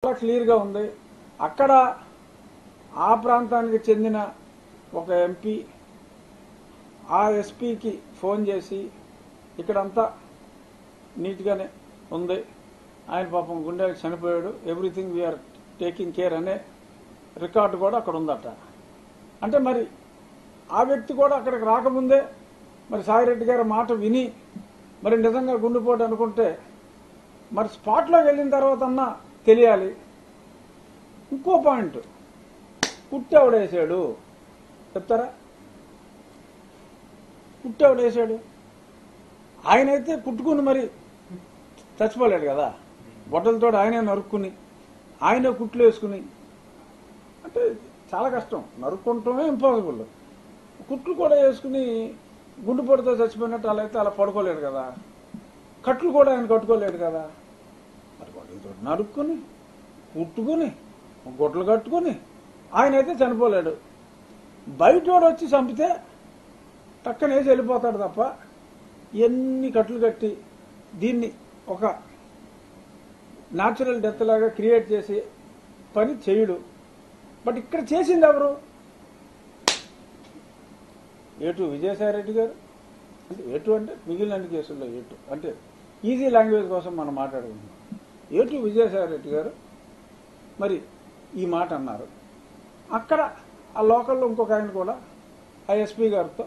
అంతా క్లియర్గా ఉంది అక్కడ ఆ ప్రాంతానికి చెందిన ఒక ఎంపీ ఆ ఎస్పీకి ఫోన్ చేసి ఇక్కడంతా నీట్గానే ఉంది ఆయన పాపం గుండె చనిపోయాడు ఎవ్రీథింగ్ వీఆర్ టేకింగ్ కేర్ అనే రికార్డు కూడా అక్కడ ఉందట అంటే మరి ఆ వ్యక్తి కూడా అక్కడికి రాకముందే మరి సాయిరెడ్డి గారి మాట విని మరి నిజంగా గుండెపోటు అనుకుంటే మరి స్పాట్లోకి వెళ్ళిన తర్వాత అన్నా తెలియాలి ఇంకో పాయింట్ కుట్టెవడేసాడు చెప్తారా కుట్టెవడేసాడు ఆయనైతే కుట్టుకుని మరి చచ్చిపోలేడు కదా బొట్టలతో ఆయనే నరుక్కుని ఆయనే కుట్లు వేసుకుని అంటే చాలా కష్టం నరుక్కుంటమే ఇంపాసిబుల్ కుట్లు కూడా వేసుకుని గుండెపోటుతో చచ్చిపోయినట్టు అలా అయితే అలా పడుకోలేడు కదా కట్లు కూడా ఆయన కట్టుకోలేడు కదా మరి గొడ్డలతో నరుక్కుని కుట్టుకుని గొడ్లు కట్టుకుని ఆయన అయితే చనిపోలేడు బయట వాడు వచ్చి చంపితే టక్కన వేసి వెళ్ళిపోతాడు తప్ప ఎన్ని కట్లు కట్టి దీన్ని ఒక న్యాచురల్ డెత్ లాగా క్రియేట్ చేసి పని చేయడు బట్ ఇక్కడ చేసింది ఎవరు ఏటు విజయసాయి రెడ్డి గారు అంటే ఏటు అంటే మిగిలిన అన్ని కేసుల్లో ఏటు అంటే ఈజీ లాంగ్వేజ్ కోసం మనం మాట్లాడుకుంటున్నాం ఏటు విజయసాయి రెడ్డి గారు మరి ఈ మాట అన్నారు అక్కడ ఆ లోకల్లో ఇంకొక ఆయన కూడా ఆ ఎస్పీ గారితో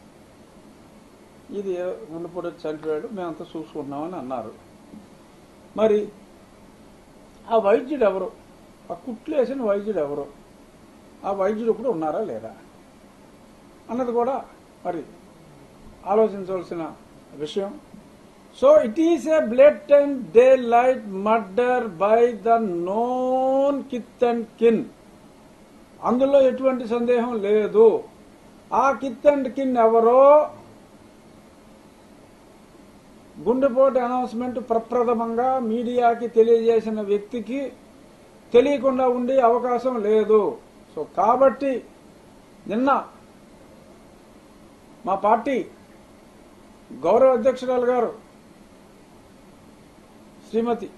ఇది గుండెపోటు చనిపోయాడు మేమంతా చూసుకుంటున్నామని అన్నారు మరి ఆ వైద్యుడు ఎవరు ఆ కుట్లు వేసిన వైద్యుడు ఎవరు ఆ వైద్యుడు కూడా ఉన్నారా లేరా అన్నది కూడా మరి ఆలోచించవలసిన విషయం so it is a blood and daylight murder by the known kith and kin అందులో ఎటువంటి సందేహం లేదు ఆ కిత్ అండ్ కిన్ ఎవరో గుండెపోటు అనౌన్స్మెంట్ ప్రప్రథమంగా మీడియాకి తెలియజేసిన వ్యక్తికి తెలియకుండా ఉండే అవకాశం లేదు సో కాబట్టి నిన్న మా పార్టీ గౌరవ అధ్యక్షురాలు గారు శ్రీమతి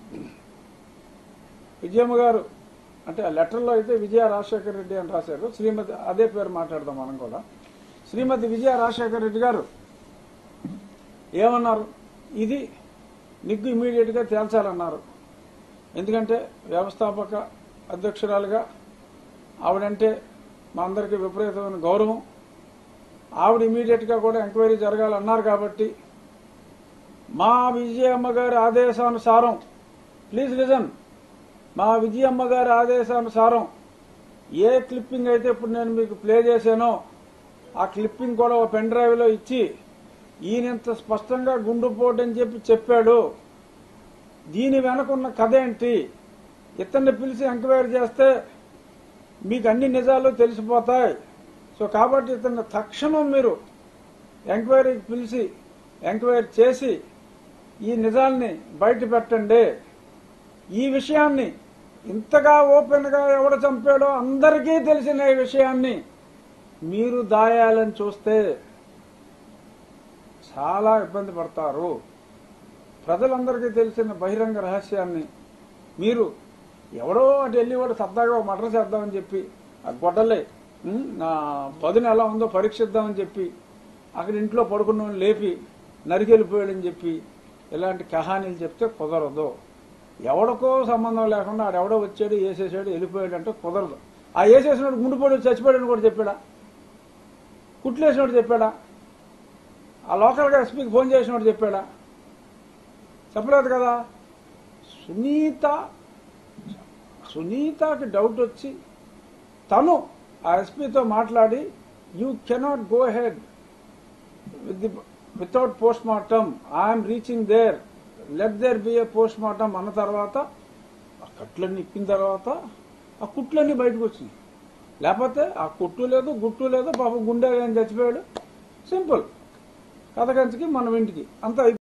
విజయమ్మ గారు అంటే ఆ లెటర్లో అయితే విజయ రాజశేఖర రెడ్డి అని రాశారు శ్రీమతి అదే పేరు మాట్లాడదాం మనం కూడా శ్రీమతి విజయ రాజశేఖర రెడ్డి గారు ఏమన్నారు ఇది నిగ్గు ఇమీడియట్గా తేల్చాలన్నారు ఎందుకంటే వ్యవస్థాపక అధ్యక్షురాలుగా ఆవిడంటే మా అందరికీ విపరీతమైన గౌరవం ఆవిడ ఇమీడియట్గా కూడా ఎంక్వైరీ జరగాలన్నారు కాబట్టి మా విజయమ్మ గారి ఆదేశానుసారం ప్లీజ్ లిజన్ మా విజయమ్మ గారి ఆదేశానుసారం ఏ క్లిప్పింగ్ అయితే ఇప్పుడు నేను మీకు ప్లే చేశానో ఆ క్లిప్పింగ్ కూడా ఒక పెన్ డ్రైవ్లో ఇచ్చి ఈయనంత స్పష్టంగా గుండుపోటు అని చెప్పి చెప్పాడు దీని వెనకున్న కథ ఏంటి ఇతన్ని పిలిచి ఎంక్వైరీ చేస్తే మీకు అన్ని నిజాలు తెలిసిపోతాయి సో కాబట్టి ఇతన్ని తక్షణం మీరు ఎంక్వైరీకి పిలిచి ఎంక్వైరీ చేసి ఈ నిజాల్ని బయట పెట్టండి ఈ విషయాన్ని ఇంతగా ఓపెన్గా ఎవడు చంపాడో అందరికీ తెలిసిన ఈ విషయాన్ని మీరు దాయాలని చూస్తే చాలా ఇబ్బంది పడతారు ప్రజలందరికీ తెలిసిన బహిరంగ రహస్యాన్ని మీరు ఎవడో అటు వెళ్ళి వాడు సరదాగా ఒక మర్డర్ చేద్దామని చెప్పి ఆ గొడ్డలే ఉమ్, నా పదును ఎలా ఉందో పరీక్షిద్దామని చెప్పి అక్కడ ఇంట్లో పడుకున్న లేపి నరికెళ్ళిపోయాడని చెప్పి ఇలాంటి కహానీలు చెప్తే కుదరదు ఎవడికో సంబంధం లేకుండా ఆడెవడో వచ్చాడు వేసేసాడు వెళ్ళిపోయాడు అంటే కుదరదు ఆ వేసేసినాడు గుండెపోయి చచ్చిపోయాడని కూడా చెప్పాడా కుట్లేసినోడు చెప్పాడా ఆ లోకల్గా ఎస్పీకి ఫోన్ చేసినోడు చెప్పాడా చెప్పలేదు కదా సునీత సునీతకి డౌట్ వచ్చి తను ఆ ఎస్పీతో మాట్లాడి you cannot go ahead with the without postmortem I'm reaching there let there be a postmortem అన్న తర్వాత ఆ కట్లన్నీ ఇప్పిన తర్వాత ఆ కుట్లన్నీ బయటకు వచ్చినాయి లేకపోతే ఆ కుట్టు లేదు గుట్టు లేదు పాపం గుండె ఆయన చచ్చిపోయాడు సింపుల్ కథకంచికి మనం ఇంటికి అంత